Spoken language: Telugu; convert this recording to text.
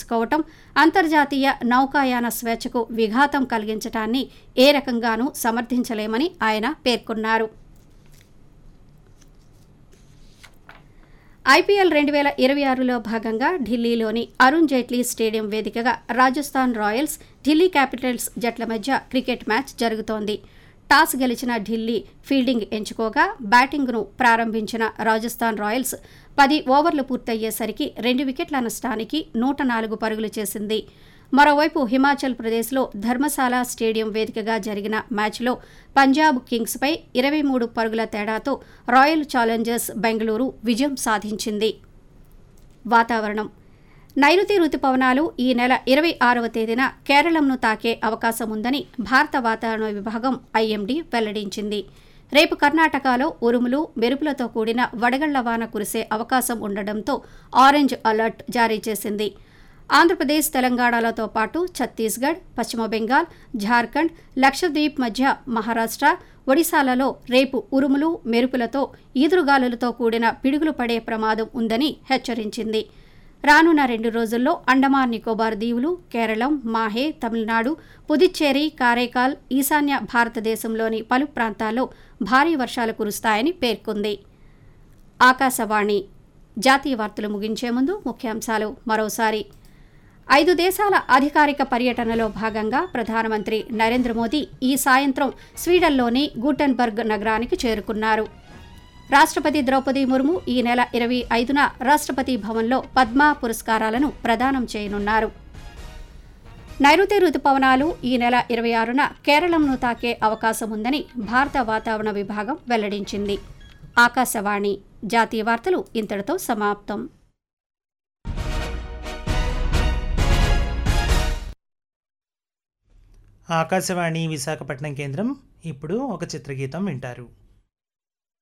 చేసుకోవటం అంతర్జాతీయ నౌకాయాన స్వేచ్ఛకు విఘాతం కలిగించటాన్ని ఏ రకంగానూ సమర్థించలేమని ఆయన పేర్కొన్నారు ఐపీఎల్ రెండు వేల ఇరవై ఆరులో భాగంగా ఢిల్లీలోని అరుణ్ జైట్లీ స్టేడియం వేదికగా రాజస్థాన్ రాయల్స్ ఢిల్లీ క్యాపిటల్స్ జట్ల మధ్య క్రికెట్ మ్యాచ్ జరుగుతోంది టాస్ గెలిచిన ఢిల్లీ ఫీల్డింగ్ ఎంచుకోగా బ్యాటింగ్ను ప్రారంభించిన రాజస్థాన్ రాయల్స్ పది ఓవర్లు పూర్తయ్యేసరికి రెండు వికెట్ల నష్టానికి నూట నాలుగు పరుగులు చేసింది మరోవైపు హిమాచల్ ప్రదేశ్లో ధర్మశాల స్టేడియం వేదికగా జరిగిన మ్యాచ్లో పంజాబ్ కింగ్స్పై ఇరవై మూడు పరుగుల తేడాతో రాయల్ ఛాలెంజర్స్ బెంగళూరు విజయం సాధించింది వాతావరణం నైరుతి రుతుపవనాలు ఈ నెల ఇరవై ఆరవ తేదీన కేరళంను తాకే అవకాశం ఉందని భారత వాతావరణ విభాగం ఐఎండీ వెల్లడించింది రేపు కర్ణాటకలో ఉరుములు మెరుపులతో కూడిన వడగళ్ల వాన కురిసే అవకాశం ఉండడంతో ఆరెంజ్ అలర్ట్ జారీ చేసింది ఆంధ్రప్రదేశ్ తెలంగాణలతో పాటు ఛత్తీస్గఢ్ పశ్చిమ బెంగాల్ ఝార్ఖండ్ లక్షద్వీప్ మధ్య మహారాష్ట్ర ఒడిశాలలో రేపు ఉరుములు మెరుపులతో ఈదురుగాలులతో కూడిన పిడుగులు పడే ప్రమాదం ఉందని హెచ్చరించింది రానున్న రెండు రోజుల్లో అండమాన్ నికోబార్ దీవులు కేరళం మాహే తమిళనాడు పుదుచ్చేరి కారైకాల్ ఈశాన్య భారతదేశంలోని పలు ప్రాంతాల్లో భారీ వర్షాలు కురుస్తాయని పేర్కొంది ఆకాశవాణి జాతీయ వార్తలు ముగించే ముందు ముఖ్యాంశాలు మరోసారి ఐదు దేశాల అధికారిక పర్యటనలో భాగంగా ప్రధానమంత్రి నరేంద్ర మోదీ ఈ సాయంత్రం స్వీడన్లోని గూటెన్బర్గ్ నగరానికి చేరుకున్నారు రాష్ట్రపతి ద్రౌపది ముర్ము ఈ నెల ఇరవై ఐదున రాష్ట్రపతి భవన్లో పద్మ పురస్కారాలను ప్రదానం చేయనున్నారు నైరుతి రుతుపవనాలు ఈ నెల ఇరవై ఆరున కేరళంను తాకే అవకాశం ఉందని భారత వాతావరణ విభాగం వెల్లడించింది ఆకాశవాణి జాతీయ వార్తలు ఇంతటితో సమాప్తం ఆకాశవాణి విశాఖపట్నం కేంద్రం ఇప్పుడు ఒక చిత్రగీతం వింటారు